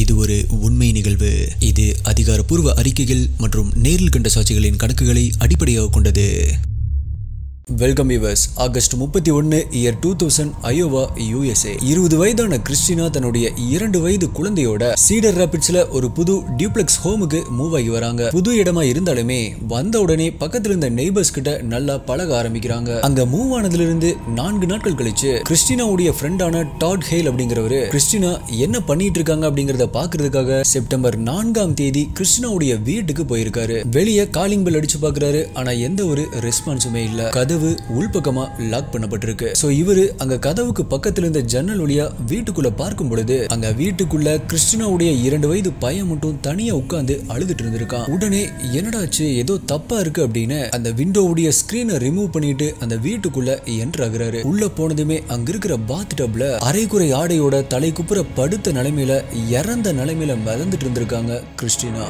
இது ஒரு உண்மை நிகழ்வு இது அதிகாரப்பூர்வ அறிக்கைகள் மற்றும் நேரில் கண்ட சாட்சிகளின் கணக்குகளை அடிப்படையாக கொண்டது வெல்கம் யூவர்ஸ் ஆகஸ்ட் முப்பத்தி ஒன்று year two thousand Iowa USA இருபது வயதான கிறிஸ்டினா தன்னுடைய இரண்டு வயது குழந்தையோட சீடர் ராபிட்ஸ்ல ஒரு புது டியூப்ளெக்ஸ் ஹோமுக்கு மூவ் ஆகி வராங்க புது இடமா இருந்தாலுமே வந்த உடனே பக்கத்துல இருந்த நெய்பர்ஸ் கிட்ட நல்லா பழக ஆரம்பிக்கிறாங்க அங்க மூவ் ஆனதுல இருந்து நான்கு நாட்கள் கழிச்சு கிறிஸ்டினாவுடைய ஃப்ரெண்டான டாட் ஹேல் அப்படிங்கிறவரு கிறிஸ்டினா என்ன பண்ணிட்டு இருக்காங்க அப்படிங்கறத பாக்குறதுக்காக செப்டம்பர் நான்காம் தேதி கிறிஸ்டினாவுடைய வீட்டுக்கு போயிருக்காரு வெளியே காலிங் பெல் அடிச்சு பாக்குறாரு ஆனா எந்த ஒரு ரெஸ்பான்ஸுமே இல்ல கதவு உள்பக்கமா லாக் பண்ணப்பட்டிருக்கு சோ இவரு அங்க கதவுக்கு பக்கத்துல இருந்த ஜன்னல் வழியா வீட்டுக்குள்ள பார்க்கும் பொழுது அங்க வீட்டுக்குள்ள கிறிஸ்டினாவுடைய இரண்டு வயது பையன் மட்டும் தனியா உட்கார்ந்து அழுதுட்டு இருந்திருக்கான் உடனே என்னடாச்சு ஏதோ தப்பா இருக்கு அப்படின்னு அந்த விண்டோவுடைய ஸ்கிரீனை ரிமூவ் பண்ணிட்டு அந்த வீட்டுக்குள்ள என்டர் ஆகுறாரு உள்ள போனதுமே அங்க இருக்கிற பாத் டப்ல அரைக்குறை ஆடையோட தலை குப்புற படுத்த நிலைமையில இறந்த நிலைமையில மிதந்துட்டு இருந்திருக்காங்க கிறிஸ்டினா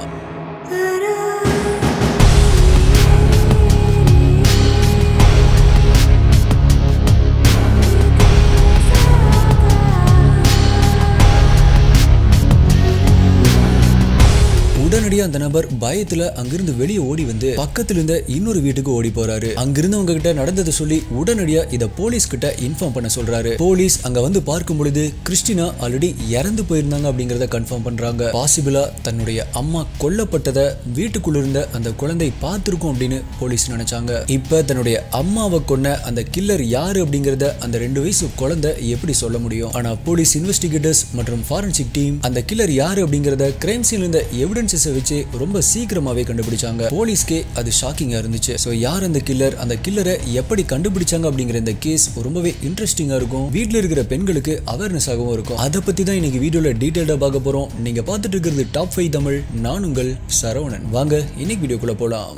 உடனடியா அந்த நபர் பயத்துல அங்கிருந்து வெளியே ஓடி வந்து பக்கத்துல இருந்த இன்னொரு வீட்டுக்கு ஓடி போறாரு அங்கிருந்தவங்க கிட்ட நடந்ததை சொல்லி உடனடியா இத போலீஸ் கிட்ட இன்ஃபார்ம் பண்ண சொல்றாரு போலீஸ் அங்க வந்து பார்க்கும் பொழுது கிறிஸ்டினா ஆல்ரெடி இறந்து போயிருந்தாங்க அப்படிங்கறத கன்ஃபார்ம் பண்றாங்க பாசிபிளா தன்னுடைய அம்மா கொல்லப்பட்டதை வீட்டுக்குள்ள இருந்த அந்த குழந்தை பார்த்திருக்கும் அப்படின்னு போலீஸ் நினைச்சாங்க இப்ப தன்னுடைய அம்மாவை கொன்ன அந்த கில்லர் யாரு அப்படிங்கறத அந்த ரெண்டு வயசு குழந்தை எப்படி சொல்ல முடியும் ஆனா போலீஸ் இன்வெஸ்டிகேட்டர்ஸ் மற்றும் ஃபாரன்சிக் டீம் அந்த கில்லர் யாரு அப்படிங்கறத கிரைம் சீன்ல இருந்த எவிடன்சஸை வச்சு ரொம்ப சீக்கிரமாவே கண்டுபிடிச்சாங்க போலீஸ்க்கே அது ஷாக்கிங்கா இருந்துச்சு சோ யார் அந்த கில்லர் அந்த கில்லரை எப்படி கண்டுபிடிச்சாங்க அப்படிங்கிற இந்த கேஸ் ரொம்பவே இன்ட்ரெஸ்டிங்கா இருக்கும் வீட்ல இருக்கிற பெண்களுக்கு அவேர்னஸ் ஆகவும் இருக்கும் அதை பத்தி தான் இன்னைக்கு வீடியோல டீடைல்டா பார்க்க போறோம் நீங்க பார்த்துட்டு இருக்கிறது டாப் ஃபைவ் தமிழ் நான் உங்கள் சரவணன் வாங்க இன்னைக்கு வீடியோக்குள்ள போலாம்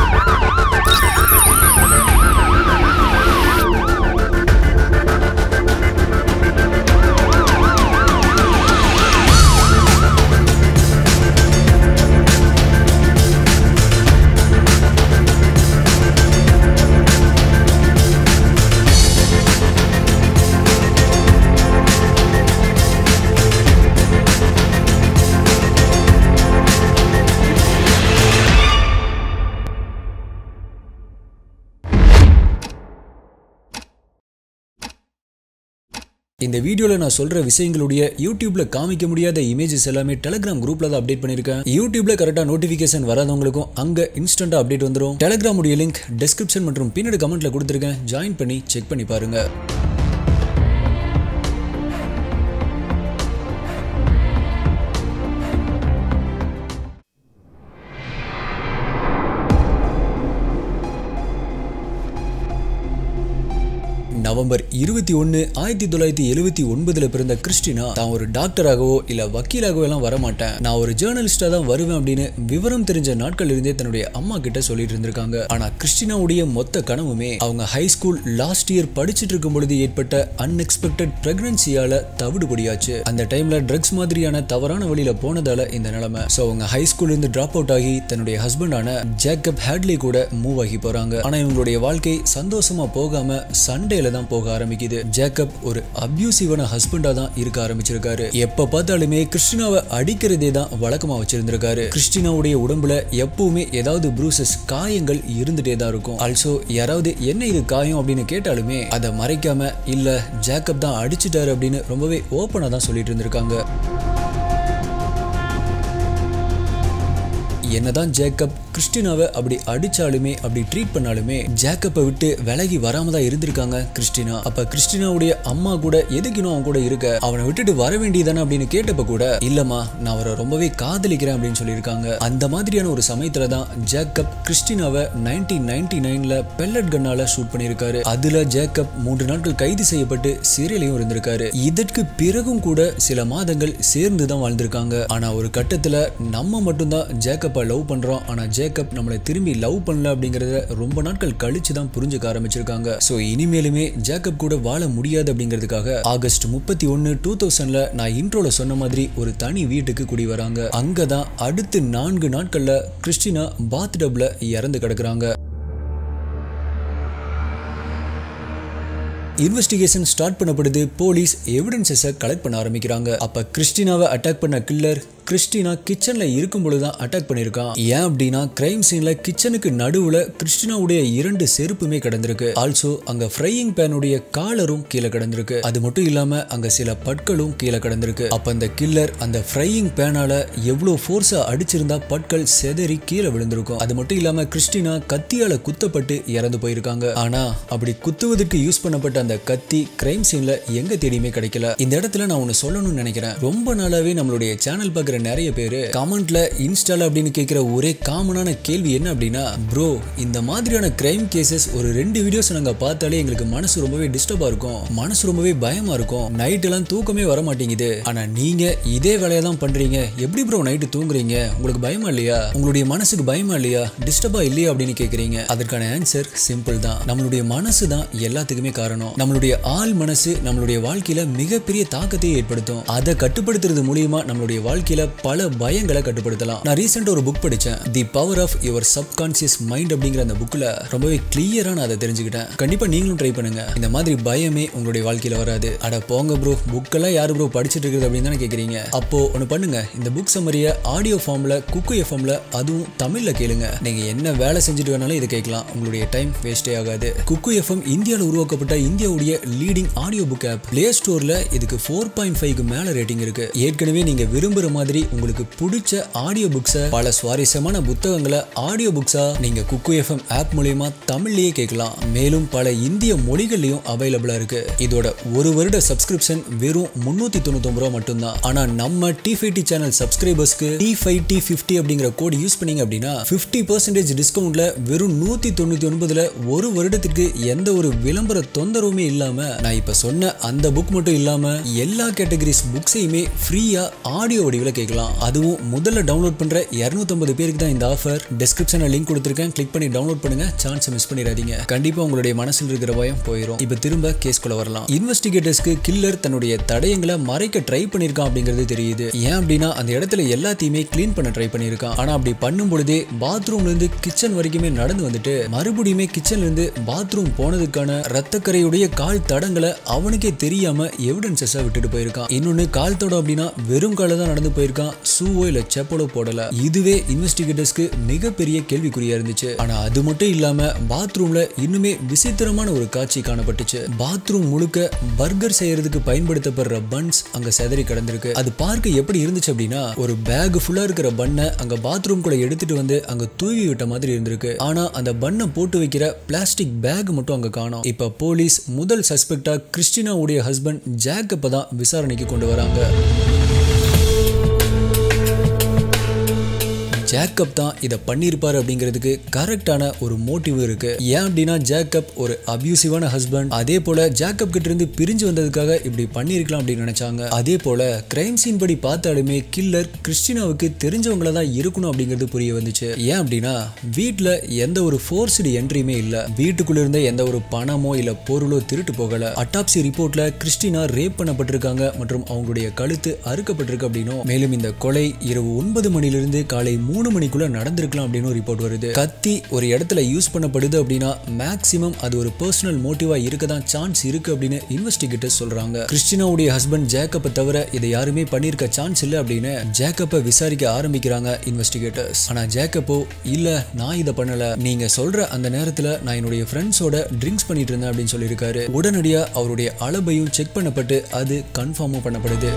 இந்த வீடியோல நான் சொல்ற விஷயங்களுடைய யூடியூப்ல காமிக்க முடியாத இமேஜஸ் எல்லாமே டெலிகிராம் குரூப்ல தான் அப்டேட் பண்ணிருக்கேன் யூடியூப்ல கரெக்டா நோட்டிபிகேஷன் வராதவங்களுக்கும் அங்க இன்ஸ்டன்டா அப்டேட் வந்துடும் டெலிகிராம் உடைய லிங்க் டிஸ்கிரிப்ஷன் மற்றும் பின்னாடி கமெண்ட்ல கொடுத்துருக்கேன் ஜாயின் பண்ணி செக் பண்ணி பாருங்க நவம்பர் இருபத்தி ஒன்னு ஆயிரத்தி தொள்ளாயிரத்தி எழுபத்தி ஒன்பதுல பிறந்த கிறிஸ்டினா தான் ஒரு டாக்டராகவோ இல்ல வக்கீலாகவோ எல்லாம் வரமாட்டேன் நான் ஒரு ஜேர்னலிஸ்டா தான் வருவேன் அப்படின்னு விவரம் தெரிஞ்ச நாட்கள் இருந்தே தன்னுடைய அம்மா கிட்ட சொல்லிட்டு இருந்திருக்காங்க ஆனா கிறிஸ்டினாவுடைய மொத்த கனவுமே அவங்க ஹை ஸ்கூல் லாஸ்ட் இயர் படிச்சுட்டு இருக்கும் பொழுது ஏற்பட்ட அன்எக்ஸ்பெக்டட் பிரெக்னன்சியால தவிடுபடியாச்சு அந்த டைம்ல ட்ரக்ஸ் மாதிரியான தவறான வழியில போனதால இந்த நிலைமை சோ அவங்க ஹை ஸ்கூல்ல இருந்து டிராப் அவுட் ஆகி தன்னுடைய ஹஸ்பண்டான ஜேக்கப் ஹேட்லி கூட மூவ் ஆகி போறாங்க ஆனா இவங்களுடைய வாழ்க்கை சந்தோஷமா போகாம சண்டேல தான் போக ஆரம்பிக்குது ஜேக்கப் ஒரு அபியூசிவான ஹஸ்பண்டா தான் இருக்க ஆரம்பிச்சிருக்காரு எப்ப பார்த்தாலுமே கிறிஸ்டினாவை அடிக்கிறதே தான் வழக்கமா வச்சிருந்திருக்காரு கிறிஸ்டினாவுடைய உடம்புல எப்பவுமே ஏதாவது ப்ரூசஸ் காயங்கள் இருந்துட்டே தான் இருக்கும் ஆல்சோ யாராவது என்ன இது காயம் அப்படின்னு கேட்டாலுமே அதை மறைக்காம இல்ல ஜேக்கப் தான் அடிச்சிட்டாரு அப்படின்னு ரொம்பவே ஓப்பனா தான் சொல்லிட்டு இருந்திருக்காங்க என்னதான் ஜேக்கப் கிறிஸ்டினாவை அப்படி அடிச்சாலுமே அப்படி ட்ரீட் பண்ணாலுமே ஜேக்கப்பை விட்டு விலகி வராம தான் இருந்திருக்காங்க கிறிஸ்டினா அப்ப கிறிஸ்டினாவுடைய அம்மா கூட எதுக்குனும் அவன் கூட இருக்க அவனை விட்டுட்டு வர வேண்டியதானே அப்படின்னு கேட்டப்ப கூட இல்லம்மா நான் அவரை ரொம்பவே காதலிக்கிறேன் அப்படின்னு சொல்லியிருக்காங்க அந்த மாதிரியான ஒரு சமயத்துல தான் ஜேக்கப் கிறிஸ்டினாவை நைன்டீன் நைன்டி நைன்ல பெல்லட் கன்னால ஷூட் பண்ணியிருக்காரு அதுல ஜேக்கப் மூன்று நாட்கள் கைது செய்யப்பட்டு சிறையிலையும் இருந்திருக்காரு இதற்கு பிறகும் கூட சில மாதங்கள் சேர்ந்து தான் வாழ்ந்திருக்காங்க ஆனா ஒரு கட்டத்துல நம்ம மட்டும்தான் ஜேக்கப்பை லவ் பண்றோம் ஆனா ஜேக்கப் நம்மளை திரும்பி லவ் பண்ணல அப்படிங்கறத ரொம்ப நாட்கள் கழிச்சு தான் புரிஞ்சுக்க ஆரம்பிச்சிருக்காங்க சோ இனிமேலுமே ஜேக்கப் கூட வாழ முடியாது அப்படிங்கிறதுக்காக ஆகஸ்ட் முப்பத்தி ஒன்னு டூ தௌசண்ட்ல நான் இன்ட்ரோல சொன்ன மாதிரி ஒரு தனி வீட்டுக்கு குடி வராங்க அங்கதான் அடுத்து நான்கு நாட்கள்ல கிறிஸ்டினா பாத் டப்ல இறந்து கிடக்குறாங்க இன்வெஸ்டிகேஷன் ஸ்டார்ட் பண்ணப்படுது போலீஸ் எவிடன்சஸை கலெக்ட் பண்ண ஆரம்பிக்கிறாங்க அப்ப கிறிஸ்டினாவை அட்டாக் பண்ண கில்லர் கிறிஸ்டினா கிச்சன்ல இருக்கும் பொழுதுதான் அட்டாக் பண்ணிருக்கான் ஏன் அப்படின்னா கிரைம் சீன்ல கிச்சனுக்கு நடுவுல கிறிஸ்டினாவுடைய இரண்டு செருப்புமே கிடந்திருக்கு ஆல்சோ அங்க ஃப்ரையிங் பேனுடைய காலரும் கீழே கிடந்திருக்கு அது மட்டும் இல்லாம அங்க சில பற்களும் கீழே கிடந்திருக்கு அப்ப அந்த கில்லர் அந்த ஃப்ரையிங் பேனால எவ்வளவு ஃபோர்ஸா அடிச்சிருந்தா பற்கள் செதறி கீழே விழுந்திருக்கும் அது மட்டும் இல்லாம கிறிஸ்டினா கத்தியால குத்தப்பட்டு இறந்து போயிருக்காங்க ஆனா அப்படி குத்துவதற்கு யூஸ் பண்ணப்பட்ட அந்த கத்தி கிரைம் சீன்ல எங்க தேடியுமே கிடைக்கல இந்த இடத்துல நான் ஒன்னு சொல்லணும்னு நினைக்கிறேன் ரொம்ப நாளாவே நம்மளுடைய சேனல் பார்க்குற நிறைய பேர் கமெண்ட்ல இன்ஸ்டால அப்படின்னு கேட்கிற ஒரே காமனான கேள்வி என்ன அப்படின்னா ப்ரோ இந்த மாதிரியான கிரைம் கேசஸ் ஒரு ரெண்டு வீடியோஸ் நாங்க பார்த்தாலே எங்களுக்கு மனசு ரொம்பவே டிஸ்டர்பா இருக்கும் மனசு ரொம்பவே பயமா இருக்கும் நைட் எல்லாம் தூக்கமே வர மாட்டேங்குது ஆனா நீங்க இதே வேலையை தான் பண்றீங்க எப்படி ப்ரோ நைட்டு தூங்குறீங்க உங்களுக்கு பயமா இல்லையா உங்களுடைய மனசுக்கு பயமா இல்லையா டிஸ்டர்பா இல்லையா அப்படின்னு கேக்குறீங்க அதற்கான ஆன்சர் சிம்பிள் தான் நம்மளுடைய மனசு தான் எல்லாத்துக்குமே காரணம் நம்மளுடைய ஆள் மனசு நம்மளுடைய வாழ்க்கையில மிகப்பெரிய தாக்கத்தை ஏற்படுத்தும் அதை கட்டுப்படுத்துறது மூலியமா நம்மளுடைய வாழ்க்கையில பல பயங்களை கட்டுப்படுத்தலாம் நான் ரீசெண்டா ஒரு புக் படிச்சேன் the power of your subconscious mind அப்படிங்கிற அந்த புக்ல ரொம்பவே கிளியரா நான் அதை தெரிஞ்சுக்கிட்டேன் கண்டிப்பா நீங்களும் ட்ரை பண்ணுங்க இந்த மாதிரி பயமே உங்களுடைய வாழ்க்கையில வராது அட போங்க ப்ரோ புக்கெல்லாம் யாரு ப்ரோ படிச்சிட்டு இருக்குது அப்படின்னு தானே கேக்குறீங்க அப்போ ஒன்று பண்ணுங்க இந்த புக் சம்மரியை ஆடியோ ஃபார்ம்ல குக்கு எஃப்எம்ல அதுவும் தமிழ்ல கேளுங்க நீங்க என்ன வேலை செஞ்சுட்டு வேணாலும் இதை கேட்கலாம் உங்களுடைய டைம் வேஸ்டே ஆகாது குக்கு எஃப்எம் இந்தியாவில் உருவாக்கப்பட்ட இந்தியாவுடைய leading audio book app play ஸ்டோர்ல இதுக்கு ஃபோர் பாயிண்ட் ஃபைவ்க்கு மேல ரேட்டிங் இருக்கு ஏற்கனவே நீங்க விரும்புற மாதிரி உங்களுக்கு பிடிச்ச ஆடியோ புக்ஸை பல சுவாரஸ்யமான புத்தகங்களை ஆடியோ புக்ஸா நீங்க குக்கு எஃப்எம் ஆப் மூலியமா தமிழ்லயே கேட்கலாம் மேலும் பல இந்திய மொழிகள்லயும் அவைலபிளா இருக்கு இதோட ஒரு வருட சப்ஸ்கிரிப்ஷன் வெறும் முன்னூத்தி தொண்ணூத்தி ரூபா மட்டும்தான் ஆனா நம்ம டி ஃபைவ் டி சேனல் சப்ஸ்கிரைபர்ஸ்க்கு டி ஃபைவ் டி ஃபிஃப்டி அப்படிங்கிற கோட் யூஸ் பண்ணீங்க அப்படின்னா ஃபிஃப்டி பர்சன்டேஜ் டிஸ்கவுண்ட்ல வெறும் நூத்தி தொண்ணூத்தி ஒன்பதுல ஒரு வருடத்திற்கு எந்த ஒரு விளம்பர தொந்தரவுமே இல்லாம நான் இப்ப சொன்ன அந்த புக் மட்டும் இல்லாம எல்லா கேட்டகரிஸ் புக்ஸையுமே ஃப்ரீயா ஆடியோ வடிவில் கேட்கலாம் அதுவும் முதல்ல டவுன்லோட் பண்ற 250 பேருக்கு தான் இந்த ஆஃபர் டிஸ்கிரிப்ஷன்ல லிங்க் கொடுத்துருக்கேன் கிளிக் பண்ணி டவுன்லோட் பண்ணுங்க சான்ஸ் மிஸ் பண்ணிடாதீங்க கண்டிப்பா உங்களுடைய மனசில் இருக்கிற பயம் போயிடும் இப்போ திரும்ப கேஸ்குள்ள வரலாம் இன்வெஸ்டிகேட்டர்ஸ்க்கு கில்லர் தன்னுடைய தடயங்களை மறைக்க ட்ரை பண்ணிருக்கான் அப்படிங்கிறது தெரியுது ஏன் அப்படின்னா அந்த இடத்துல எல்லாத்தையுமே க்ளீன் பண்ண ட்ரை பண்ணியிருக்கான் ஆனா அப்படி பண்ணும் பொழுதே பாத்ரூம்ல இருந்து கிச்சன் வரைக்குமே நடந்து வந்துட்டு மறுபடியுமே கிச்சன்ல இருந்து பாத்ரூம் போனதுக்கான ரத்தக்கரையுடைய கால் தடங்களை அவனுக்கே தெரியாம எவிடன்சஸா விட்டுட்டு போயிருக்கான் இன்னொன்னு கால் தடம் அப்படின்னா வெறும் கால தான் நடந்து போயிருக்கான் ஷூவோ இல்ல செப்பலோ போடல இதுவே இன்வெஸ்டிகேட்டர்ஸ்க்கு மிகப்பெரிய கேள்விக்குறியா இருந்துச்சு ஆனா அது மட்டும் இல்லாம பாத்ரூம்ல இன்னுமே விசித்திரமான ஒரு காட்சி காணப்பட்டுச்சு பாத்ரூம் முழுக்க பர்கர் செய்யறதுக்கு பயன்படுத்தப்படுற பன்ஸ் அங்க செதறி கிடந்திருக்கு அது பார்க்க எப்படி இருந்துச்சு அப்படின்னா ஒரு பேக் ஃபுல்லா இருக்கிற பண்ணை அங்க பாத்ரூம் கூட எடுத்துட்டு வந்து அங்க தூவி விட்ட மாதிரி இருந்திருக்கு ஆனா அந்த பண்ணை போட்டு வைக்கிற பிளாஸ்டிக் பேக் மட்டும் அங்க காணோம் இப்ப போலீஸ் முதல் சஸ்பெக்டா கிறிஸ்டினாவுடைய ஹஸ்பண்ட் ஜாக்கப்ப தான் விசாரணைக்கு கொண்டு வராங்க ஜேக்கப் தான் இதை பண்ணியிருப்பாரு அப்படிங்கிறதுக்கு கரெக்டான ஒரு மோட்டிவ் இருக்கு ஏன் அப்படின்னா ஜேக்கப் ஒரு அபியூசிவான ஹஸ்பண்ட் அதே போல ஜேக்கப் கிட்ட இருந்து பிரிஞ்சு வந்ததுக்காக இப்படி பண்ணியிருக்கலாம் அப்படின்னு நினைச்சாங்க அதே போல கிரைம் சீன் படி பார்த்தாலுமே கில்லர் கிறிஸ்டினாவுக்கு தெரிஞ்சவங்கள தான் இருக்கணும் அப்படிங்கிறது புரிய வந்துச்சு ஏன் அப்படின்னா வீட்டில் எந்த ஒரு ஃபோர்ஸ்டு என்ட்ரியுமே இல்லை வீட்டுக்குள்ள இருந்த எந்த ஒரு பணமோ இல்ல பொருளோ திருட்டு போகல அட்டாப்சி ரிப்போர்ட்ல கிறிஸ்டினா ரேப் பண்ணப்பட்டிருக்காங்க மற்றும் அவங்களுடைய கழுத்து அறுக்கப்பட்டிருக்கு அப்படின்னும் மேலும் இந்த கொலை இரவு ஒன்பது மணிலிருந்து காலை மூணு மணிக்குள்ள நடந்திருக்கலாம் அப்படின்னு ரிப்போர்ட் வருது கத்தி ஒரு இடத்துல யூஸ் பண்ணப்படுது அப்படின்னா மேக்சிமம் அது ஒரு பர்சனல் மோட்டிவா இருக்க தான் சான்ஸ் இருக்கு அப்படின்னு இன்வெஸ்டிகேட்டர்ஸ் சொல்றாங்க கிறிஸ்டினாவுடைய ஹஸ்பண்ட் ஜேக்கப்பை தவிர இதை யாருமே பண்ணியிருக்க சான்ஸ் இல்லை அப்படின்னு ஜேக்கப்பை விசாரிக்க ஆரம்பிக்கிறாங்க இன்வெஸ்டிகேட்டர்ஸ் ஆனா ஜேக்கப்போ இல்ல நான் இதை பண்ணல நீங்க சொல்ற அந்த நேரத்துல நான் என்னுடைய ஃப்ரெண்ட்ஸோட ட்ரிங்க்ஸ் பண்ணிட்டு இருந்தேன் அப்படின்னு சொல்லியிருக்காரு உடனடியா அவருடைய அளவையும் செக் பண்ணப்பட்டு அது கன்ஃபார்மும் பண்ணப்படுது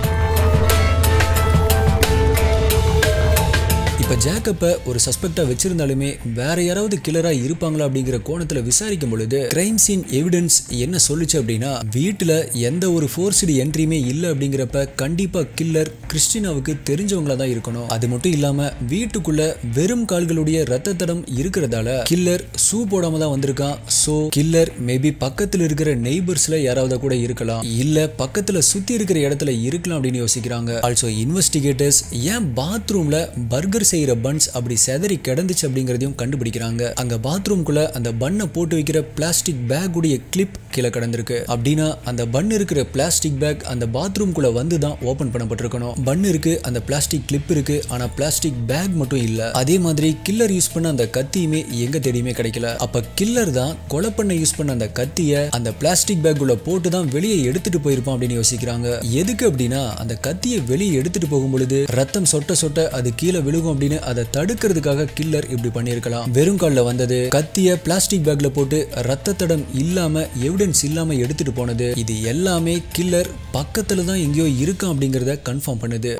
இப்போ ஜேக்கப்பை ஒரு சஸ்பெக்டா வச்சிருந்தாலுமே வேற யாராவது கில்லரா இருப்பாங்களா அப்படிங்கிற கோணத்துல விசாரிக்கும் பொழுது கிரைம் சீன் எவிடன்ஸ் என்ன சொல்லுச்சு அப்படின்னா வீட்டுல எந்த ஒரு ஃபோர்ஸ்டு என்ட்ரியுமே இல்லை அப்படிங்கிறப்ப கண்டிப்பா கில்லர் கிறிஸ்டினாவுக்கு தெரிஞ்சவங்களா தான் இருக்கணும் அது மட்டும் இல்லாம வீட்டுக்குள்ள வெறும் கால்களுடைய ரத்த தடம் இருக்கிறதால கில்லர் ஷூ போடாம தான் வந்திருக்கான் சோ கில்லர் மேபி பக்கத்துல இருக்கிற நெய்பர்ஸ்ல யாராவது கூட இருக்கலாம் இல்ல பக்கத்துல சுத்தி இருக்கிற இடத்துல இருக்கலாம் அப்படின்னு யோசிக்கிறாங்க ஆல்சோ இன்வெஸ்டிகேட்டர்ஸ் ஏன் பாத்ரூம்ல பர்கர் செய்யற பன்ஸ் அப்படி செதறி கிடந்துச்சு அப்படிங்கறதையும் கண்டுபிடிக்கிறாங்க அங்க பாத்ரூம்குள்ள அந்த பண்ணை போட்டு வைக்கிற பிளாஸ்டிக் பேக் உடைய கிளிப் கீழே கிடந்திருக்கு அப்படின்னா அந்த பன் இருக்கிற பிளாஸ்டிக் பேக் அந்த பாத்ரூம்குள்ள வந்து தான் ஓபன் பண்ணப்பட்டிருக்கணும் பன் இருக்கு அந்த பிளாஸ்டிக் கிளிப் இருக்கு ஆனா பிளாஸ்டிக் பேக் மட்டும் இல்ல அதே மாதிரி கில்லர் யூஸ் பண்ண அந்த கத்தியுமே எங்க தேடியுமே கிடைக்கல அப்ப கில்லர் தான் கொலை பண்ண யூஸ் பண்ண அந்த கத்திய அந்த பிளாஸ்டிக் பேக் உள்ள போட்டு தான் வெளியே எடுத்துட்டு போயிருப்பான் அப்படின்னு யோசிக்கிறாங்க எதுக்கு அப்படின்னா அந்த கத்தியை வெளியே எடுத்துட்டு போகும் பொழுது ரத்தம் சொட்ட சொட்ட அது கீழே விழுகும் அப்படின்னு அதை தடுக்கிறதுக்காக கில்லர் இப்படி பண்ணியிருக்கலாம் வெறும் கால்ல வந்தது கத்திய பிளாஸ்டிக் பேக்ல போட்டு ரத்த தடம் இல்லாம எவிடன்ஸ் இல்லாம எடுத்துட்டு போனது இது எல்லாமே கில்லர் பக்கத்துல தான் எங்கேயோ இருக்கான் அப்படிங்கறத கன்ஃபார்ம் பண்ணுது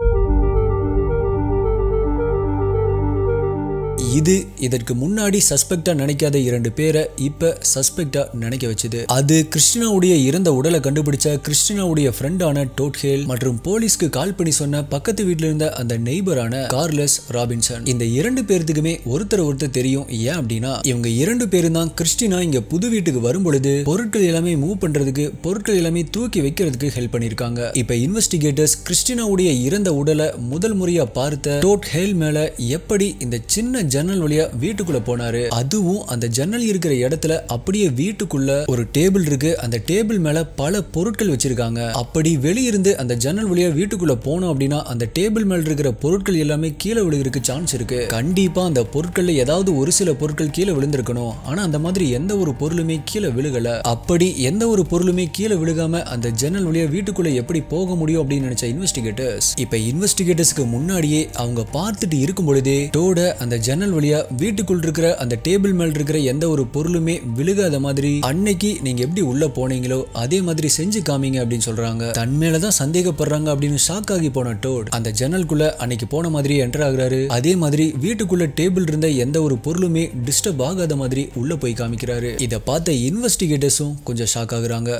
இது இதற்கு முன்னாடி சஸ்பெக்டா நினைக்காத இரண்டு பேரை இப்ப சஸ்பெக்டா நினைக்க வச்சது அது கிறிஸ்டினாவுடைய இறந்த உடலை கண்டுபிடிச்ச கிறிஸ்டினாவுடைய ஃப்ரெண்டான டோட்ஹேல் மற்றும் போலீஸ்க்கு கால் பண்ணி சொன்ன பக்கத்து வீட்ல இருந்த அந்த நெய்பரான கார்லஸ் ராபின்சன் இந்த இரண்டு பேர்த்துக்குமே ஒருத்தர் ஒருத்தர் தெரியும் ஏன் அப்படின்னா இவங்க இரண்டு பேரும் தான் கிறிஸ்டினா இங்க புது வீட்டுக்கு வரும் பொழுது பொருட்கள் எல்லாமே மூவ் பண்றதுக்கு பொருட்கள் எல்லாமே தூக்கி வைக்கிறதுக்கு ஹெல்ப் பண்ணிருக்காங்க இப்ப இன்வெஸ்டிகேட்டர்ஸ் கிறிஸ்டினாவுடைய இறந்த உடலை முதல் முறையா பார்த்த டோட் ஹேல் மேல எப்படி இந்த சின்ன ஜன்னல் வழியா வீட்டுக்குள்ள போனாரு அதுவும் அந்த ஜன்னல் இருக்கிற இடத்துல அப்படியே வீட்டுக்குள்ள ஒரு டேபிள் இருக்கு அந்த டேபிள் மேல பல பொருட்கள் வச்சிருக்காங்க அப்படி வெளியிருந்து அந்த ஜன்னல் வழியா வீட்டுக்குள்ள போனோம் அப்படின்னா அந்த டேபிள் மேல இருக்கிற பொருட்கள் எல்லாமே கீழே விழுகிறதுக்கு சான்ஸ் இருக்கு கண்டிப்பா அந்த பொருட்கள்ல ஏதாவது ஒரு சில பொருட்கள் கீழே விழுந்திருக்கணும் ஆனா அந்த மாதிரி எந்த ஒரு பொருளுமே கீழே விழுகல அப்படி எந்த ஒரு பொருளுமே கீழே விழுகாம அந்த ஜன்னல் வழியா வீட்டுக்குள்ள எப்படி போக முடியும் அப்படின்னு நினைச்ச இன்வெஸ்டிகேட்டர்ஸ் இப்ப இன்வெஸ்டிகேட்டர்ஸ்க்கு முன்னாடியே அவங்க பார்த்துட்டு இருக்கும் பொழுதே டோட அந்த ஜன்னல் வழியா வீட்டுக்குள் இருக்கிற அந்த டேபிள் மேல் இருக்கிற எந்த ஒரு பொருளுமே விழுகாத மாதிரி அன்னைக்கு நீங்க எப்படி உள்ள போனீங்களோ அதே மாதிரி செஞ்சு காமிங்க அப்படின்னு சொல்றாங்க தன் மேலதான் சந்தேகப்படுறாங்க அப்படின்னு ஷாக் ஆகி போன டோட் அந்த ஜன்னலுக்குள்ள அன்னைக்கு போன மாதிரி என்டர் ஆகுறாரு அதே மாதிரி வீட்டுக்குள்ள டேபிள் இருந்த எந்த ஒரு பொருளுமே டிஸ்டர்ப் ஆகாத மாதிரி உள்ள போய் காமிக்கிறாரு இதை பார்த்த இன்வெஸ்டிகேட்டர்ஸும் கொஞ்சம் ஷாக் ஆகுறாங்க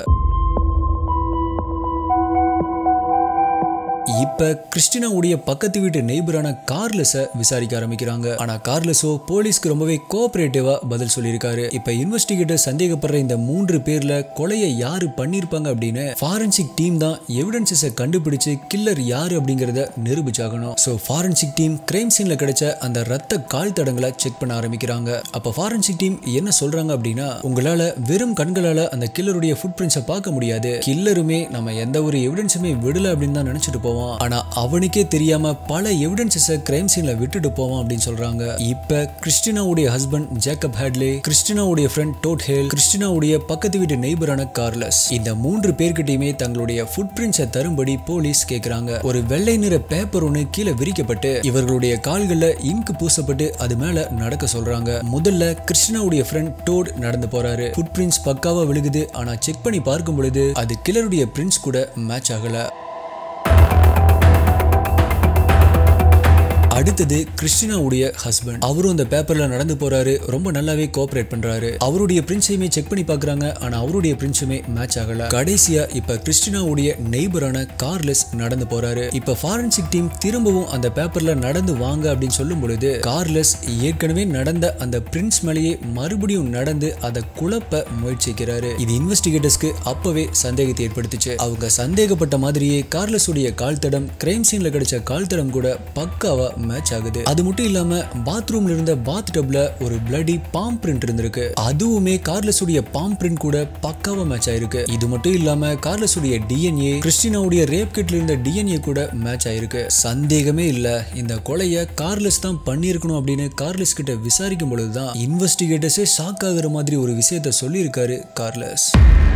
இப்ப கிறிஸ்டினாவுடைய பக்கத்து வீட்டு நெய்பரான கார்லஸ விசாரிக்க ஆரம்பிக்கிறாங்க ஆனா கார்லஸோ போலீஸ்க்கு ரொம்பவே கோஆபரேட்டிவா பதில் சொல்லியிருக்காரு இப்ப இன்வெஸ்டிகேட்டர் சந்தேகப்படுற இந்த மூன்று பேர்ல கொலையை யாரு பண்ணிருப்பாங்க அப்படின்னு ஃபாரன்சிக் டீம் தான் எவிடன்சஸ கண்டுபிடிச்சு கில்லர் யாரு அப்படிங்கறத நிரூபிச்சாகணும் சோ ஃபாரன்சிக் டீம் கிரைம் சீன்ல கிடைச்ச அந்த ரத்த கால் தடங்களை செக் பண்ண ஆரம்பிக்கிறாங்க அப்ப ஃபாரன்சிக் டீம் என்ன சொல்றாங்க அப்படின்னா உங்களால வெறும் கண்களால அந்த கில்லருடைய ஃபுட் பிரிண்ட்ஸை பார்க்க முடியாது கில்லருமே நம்ம எந்த ஒரு எவிடன்ஸுமே விடல அப்படின்னு தான் நினைச்சிட்டு போவோம் ஆனா அவனுக்கே தெரியாம பல எவிடன்சஸ கிரைம் சீன்ல விட்டுட்டு போவான் அப்படின்னு சொல்றாங்க இப்ப கிறிஸ்டினாவுடைய ஹஸ்பண்ட் ஜேக்கப் ஹேட்லே கிறிஸ்டினாவுடைய ஃப்ரெண்ட் டோட் ஹேல் கிறிஸ்டினாவுடைய பக்கத்து வீட்டு நெய்பரான கார்லஸ் இந்த மூன்று பேர்கிட்டயுமே தங்களுடைய ஃபுட் பிரிண்ட்ஸை தரும்படி போலீஸ் கேக்குறாங்க ஒரு வெள்ளை நிற பேப்பர் ஒன்று கீழே விரிக்கப்பட்டு இவர்களுடைய கால்கள்ல இங்கு பூசப்பட்டு அது மேல நடக்க சொல்றாங்க முதல்ல கிறிஸ்டினாவுடைய ஃப்ரெண்ட் டோட் நடந்து போறாரு ஃபுட் பிரிண்ட்ஸ் பக்காவா விழுகுது ஆனா செக் பண்ணி பார்க்கும் பொழுது அது கிளருடைய பிரிண்ட்ஸ் கூட மேட்ச் ஆகல அடுத்தது கிறிஸ்டினாவுடைய ஹஸ்பண்ட் அவரும் அந்த பேப்பர்ல நடந்து போறாரு ரொம்ப நல்லாவே கோஆபரேட் பண்றாரு அவருடைய பிரின்ஸையுமே செக் பண்ணி பாக்குறாங்க ஆனா அவருடைய பிரின்ஸுமே மேட்ச் ஆகல கடைசியா இப்ப கிறிஸ்டினாவுடைய நெய்பரான கார்லெஸ் நடந்து போறாரு இப்ப ஃபாரன்சிக் டீம் திரும்பவும் அந்த பேப்பர்ல நடந்து வாங்க அப்படின்னு சொல்லும் பொழுது கார்லெஸ் ஏற்கனவே நடந்த அந்த பிரின்ஸ் மேலேயே மறுபடியும் நடந்து அதை குழப்ப முயற்சிக்கிறாரு இது இன்வெஸ்டிகேட்டர்ஸ்க்கு அப்பவே சந்தேகத்தை ஏற்படுத்துச்சு அவங்க சந்தேகப்பட்ட மாதிரியே கார்லஸ் உடைய கால் தடம் கிரைம் சீன்ல கிடைச்ச கால் தடம் கூட பக்காவா மேட்ச் ஆகுது அது மட்டும் இல்லாம பாத்ரூம்ல இருந்த பாத் டப்ல ஒரு பிளடி பாம் பிரிண்ட் இருந்திருக்கு அதுவுமே கார்லஸ் உடைய பாம் பிரிண்ட் கூட பக்காவா மேட்ச் ஆயிருக்கு இது மட்டும் இல்லாம கார்லஸ் உடைய டிஎன்ஏ கிறிஸ்டினாவுடைய ரேப் கிட்ல இருந்த டிஎன்ஏ கூட மேட்ச் ஆயிருக்கு சந்தேகமே இல்ல இந்த கொலைய கார்லஸ் தான் பண்ணியிருக்கணும் அப்படின்னு கார்லஸ் கிட்ட விசாரிக்கும் பொழுதுதான் இன்வெஸ்டிகேட்டர்ஸே ஷாக் ஆகுற மாதிரி ஒரு விஷயத்த சொல்லியிருக்காரு கார்லஸ்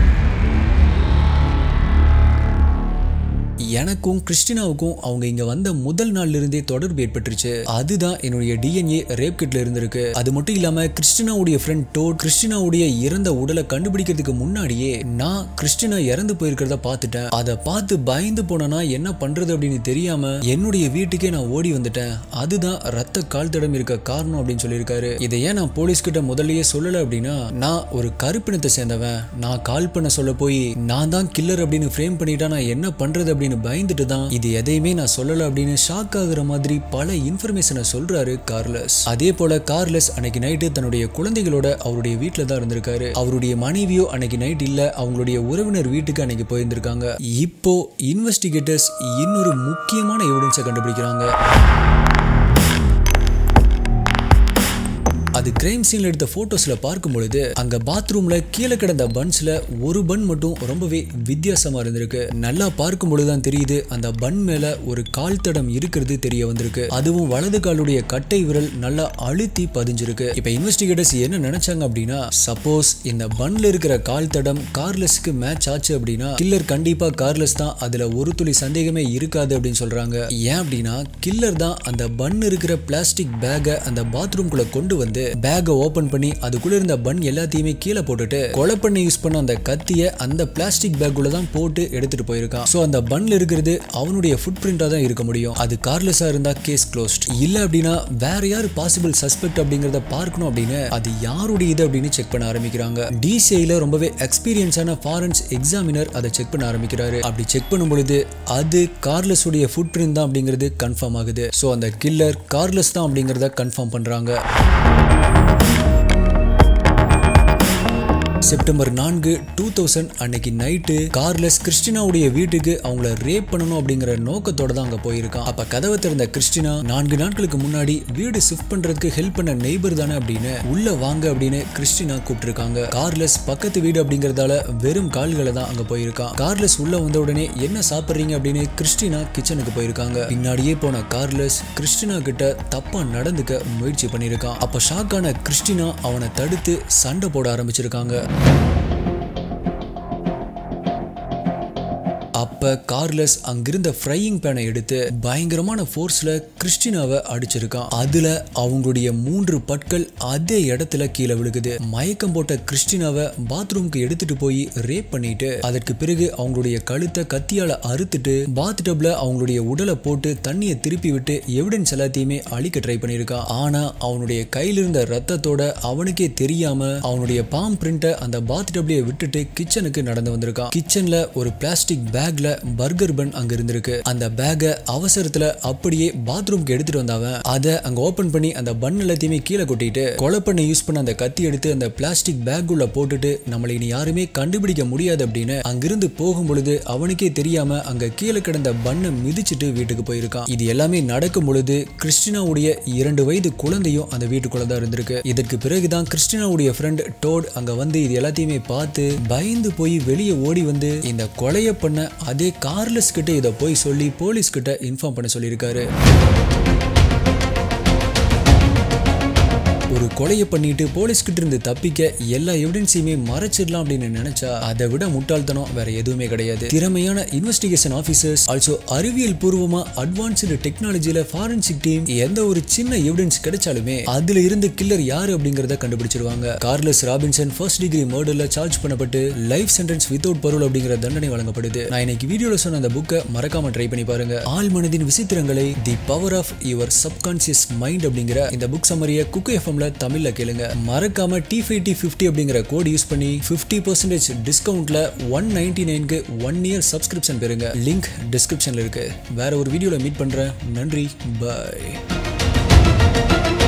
எனக்கும் கிறிஸ்டினாவுக்கும் அவங்க இங்க வந்த முதல் நாள்ல இருந்தே தொடர்பு ஏற்பட்டுருச்சு அதுதான் என்னுடைய டிஎன்ஏ ரேப் கிட்ல இருந்திருக்கு அது மட்டும் இல்லாம கிறிஸ்டினாவுடைய ஃப்ரெண்ட் டோட் கிறிஸ்டினாவுடைய இறந்த உடலை கண்டுபிடிக்கிறதுக்கு முன்னாடியே நான் கிறிஸ்டினா இறந்து போயிருக்கிறத பார்த்துட்டேன் அதை பார்த்து பயந்து போனனா என்ன பண்றது அப்படின்னு தெரியாம என்னுடைய வீட்டுக்கே நான் ஓடி வந்துட்டேன் அதுதான் ரத்த கால் தடம் இருக்க காரணம் அப்படின்னு சொல்லியிருக்காரு இதை ஏன் நான் போலீஸ் கிட்ட முதல்லயே சொல்லல அப்படின்னா நான் ஒரு கருப்பினத்தை சேர்ந்தவன் நான் கால் பண்ண சொல்ல போய் நான் தான் கில்லர் அப்படின்னு ஃப்ரேம் பண்ணிட்டா நான் என்ன பண்றது அப்படின்னு பயந்துட்டு தான் இது எதையுமே நான் சொல்லல அப்படின்னு ஷாக் ஆகுற மாதிரி பல இன்ஃபர்மேஷனை சொல்றாரு கார்லஸ் அதே போல கார்லஸ் அன்னைக்கு நைட்டு தன்னுடைய குழந்தைகளோட அவருடைய வீட்டில் தான் இருந்திருக்காரு அவருடைய மனைவியோ அன்னைக்கு நைட் இல்ல அவங்களுடைய உறவினர் வீட்டுக்கு அன்னைக்கு போயிருந்திருக்காங்க இப்போ இன்வெஸ்டிகேட்டர்ஸ் இன்னொரு முக்கியமான எவிடன்ஸை கண்டுபிடிக்கிறாங்க அது கிரைம் சீன்ல எடுத்த போட்டோஸ்ல பார்க்கும் பொழுது அங்க பாத்ரூம்ல கீழே கிடந்த பன்ஸ்ல ஒரு பன் மட்டும் ரொம்பவே வித்தியாசமா இருந்திருக்கு நல்லா பார்க்கும் பொழுதுதான் தெரியுது அந்த பன் மேல ஒரு கால் தடம் இருக்கிறது தெரிய வந்திருக்கு அதுவும் வலது காலுடைய கட்டை விரல் நல்லா அழுத்தி பதிஞ்சிருக்கு இப்ப இன்வெஸ்டிகேட்டர்ஸ் என்ன நினைச்சாங்க அப்படின்னா சப்போஸ் இந்த பன்ல இருக்கிற கால் தடம் கார்லெஸ்க்கு மேட்ச் ஆச்சு அப்படின்னா கில்லர் கண்டிப்பா கார்லெஸ் தான் அதுல ஒரு துளி சந்தேகமே இருக்காது அப்படின்னு சொல்றாங்க ஏன் அப்படின்னா கில்லர் தான் அந்த பன் இருக்கிற பிளாஸ்டிக் பேக்கை அந்த பாத்ரூம்குள்ள கொண்டு வந்து பேக்கை ஓபன் பண்ணி அதுக்குள்ள இருந்த பன் எல்லாத்தையுமே கீழே போட்டுட்டு கொலை பண்ணி யூஸ் பண்ண அந்த கத்திய அந்த பிளாஸ்டிக் பேக்குள்ள தான் போட்டு எடுத்துட்டு போயிருக்கான் சோ அந்த பன்ல இருக்கிறது அவனுடைய ஃபுட் பிரிண்டா தான் இருக்க முடியும் அது கார்லெஸ்ஸா இருந்தா கேஸ் க்ளோஸ்ட் இல்ல அப்படின்னா வேற யார் பாசிபிள் சஸ்பெக்ட் அப்படிங்கறத பார்க்கணும் அப்படின்னு அது யாருடைய இது அப்படின்னு செக் பண்ண ஆரம்பிக்கிறாங்க டிசிஐல ரொம்பவே எக்ஸ்பீரியன்ஸான ஃபாரன்ஸ் எக்ஸாமினர் அதை செக் பண்ண ஆரம்பிக்கிறாரு அப்படி செக் பண்ணும் பொழுது அது கார்லெஸ் உடைய ஃபுட் பிரிண்ட் தான் அப்படிங்கிறது கன்ஃபார்ம் ஆகுது ஸோ அந்த கில்லர் கார்லெஸ் தான் அப்படிங்கிறத கன்ஃபார்ம் பண்றாங்க செப்டம்பர் நான்கு டூ தௌசண்ட் அன்னைக்கு நைட்டு கார்லெஸ் கிறிஸ்டினாவுடைய வீட்டுக்கு அவங்கள ரேப் பண்ணணும் அப்படிங்கிற நோக்கத்தோட தான் அங்க போயிருக்கான் அப்ப கதவை திறந்த கிறிஸ்டினா நான்கு நாட்களுக்கு முன்னாடி வீடு ஷிஃப்ட் பண்றதுக்கு ஹெல்ப் பண்ண நெய்பர் தானே அப்படின்னு உள்ள வாங்க அப்படின்னு கிறிஸ்டினா கூப்பிட்டுருக்காங்க கார்லெஸ் பக்கத்து வீடு அப்படிங்கறதால வெறும் கால்களை தான் அங்க போயிருக்கான் கார்லெஸ் உள்ள வந்த உடனே என்ன சாப்பிடுறீங்க அப்படின்னு கிறிஸ்டினா கிச்சனுக்கு போயிருக்காங்க பின்னாடியே போன கார்லெஸ் கிறிஸ்டினா கிட்ட தப்பா நடந்துக்க முயற்சி பண்ணியிருக்கான் அப்ப ஷாக்கான கிறிஸ்டினா அவனை தடுத்து சண்டை போட ஆரம்பிச்சிருக்காங்க அப்ப கார்லஸ் அங்கிருந்த ஃப்ரையிங் பேனை எடுத்து பயங்கரமான ஃபோர்ஸ்ல கிறிஸ்டினாவை அடிச்சிருக்கான் அதுல அவங்களுடைய மூன்று பற்கள் அதே இடத்துல கீழே விழுகுது மயக்கம் போட்ட கிறிஸ்டினாவை பாத்ரூம்க்கு எடுத்துட்டு போய் ரேப் பண்ணிட்டு அதற்கு பிறகு அவங்களுடைய கழுத்தை கத்தியால அறுத்துட்டு பாத் டப்ல அவங்களுடைய உடலை போட்டு தண்ணியை திருப்பி விட்டு எவிடன்ஸ் எல்லாத்தையுமே அழிக்க ட்ரை பண்ணியிருக்கான் ஆனா அவனுடைய கையில இருந்த ரத்தத்தோட அவனுக்கே தெரியாம அவனுடைய பாம் பிரிண்ட்டை அந்த பாத் டப்லயே விட்டுட்டு கிச்சனுக்கு நடந்து வந்திருக்கான் கிச்சன்ல ஒரு பிளாஸ்டிக் பேக்ல பர்கர் பன் அங்க இருந்திருக்கு அந்த பேக்கை அவசரத்துல அப்படியே பாத்ரூம்க்கு எடுத்துட்டு வந்தவன் அதை அங்க ஓபன் பண்ணி அந்த பன் எல்லாத்தையுமே கீழே கொட்டிட்டு கொலை பண்ண யூஸ் பண்ண அந்த கத்தி எடுத்து அந்த பிளாஸ்டிக் பேக் உள்ள போட்டுட்டு நம்மளை இனி யாருமே கண்டுபிடிக்க முடியாது அப்படின்னு அங்கிருந்து போகும் பொழுது அவனுக்கே தெரியாம அங்க கீழே கிடந்த பண்ணை மிதிச்சிட்டு வீட்டுக்கு போயிருக்கான் இது எல்லாமே நடக்கும் பொழுது கிறிஸ்டினாவுடைய இரண்டு வயது குழந்தையும் அந்த வீட்டுக்குள்ள தான் இருந்திருக்கு இதற்கு பிறகுதான் கிறிஸ்டினாவுடைய ஃப்ரெண்ட் டோட் அங்க வந்து இது எல்லாத்தையுமே பார்த்து பயந்து போய் வெளியே ஓடி வந்து இந்த கொலையை பண்ண அதே கார்லஸ் கிட்ட இதை போய் சொல்லி போலீஸ் கிட்ட இன்ஃபார்ம் பண்ண சொல்லியிருக்காரு ஒரு கொலையை பண்ணிட்டு போலீஸ் கிட்ட இருந்து தப்பிக்க எல்லா எவிடன்ஸையுமே மறைச்சிடலாம் அப்படின்னு நினைச்சா அதை விட முட்டாள்தனம் வேற எதுவுமே கிடையாது திறமையான இன்வெஸ்டிகேஷன் ஆபீசர்ஸ் ஆல்சோ அறிவியல் பூர்வமா அட்வான்ஸ்டு டெக்னாலஜில ஃபாரன்சிக் டீம் எந்த ஒரு சின்ன எவிடன்ஸ் கிடைச்சாலுமே அதுல இருந்து கில்லர் யாரு அப்படிங்கறத கண்டுபிடிச்சிருவாங்க கார்லஸ் ராபின்சன் ஃபர்ஸ்ட் டிகிரி மர்டர்ல சார்ஜ் பண்ணப்பட்டு லைஃப் சென்டென்ஸ் வித்தவுட் பரோல் அப்படிங்கிற தண்டனை வழங்கப்படுது நான் இன்னைக்கு வீடியோல சொன்ன அந்த புக்கை மறக்காம ட்ரை பண்ணி பாருங்க ஆள் மனதின் விசித்திரங்களை the power of your subconscious mind அப்படிங்கிற இந்த புக் சம்மரியை குக்கு எஃப்எம்ல தமிழ்ல கேளுங்க மறக்காம டி ஃபைவ் டி ஃபிஃப்டி அப்படிங்கிற கோட் யூஸ் பண்ணி ஃபிஃப்டி பர்சன்டேஜ் டிஸ்கவுண்ட்ல ஒன் நைன்டி நைனுக்கு ஒன் இயர் சப்ஸ்கிரிப்ஷன் பெறுங்க லிங்க் டிஸ்கிரிப்ஷன்ல இருக்கு வேற ஒரு வீடியோல மீட் பண்றேன் நன்றி பாய்